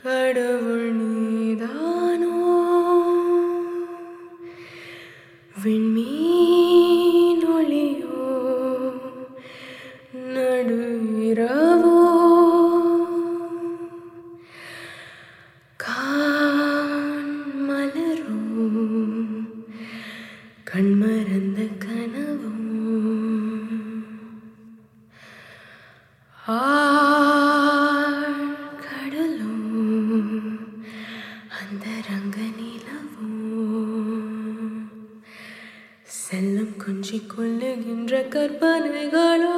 கடவுள் நீதானோ விண்மீன் ஒளியோ நடு இரவோ கான் மலரோ கண்மறந்த கனவோ ஆழ்கடலோ அந்த ரங்க நிலவோ செல்லம் கொஞ்சி கொள்ளுகின்ற கற்பனைகளோ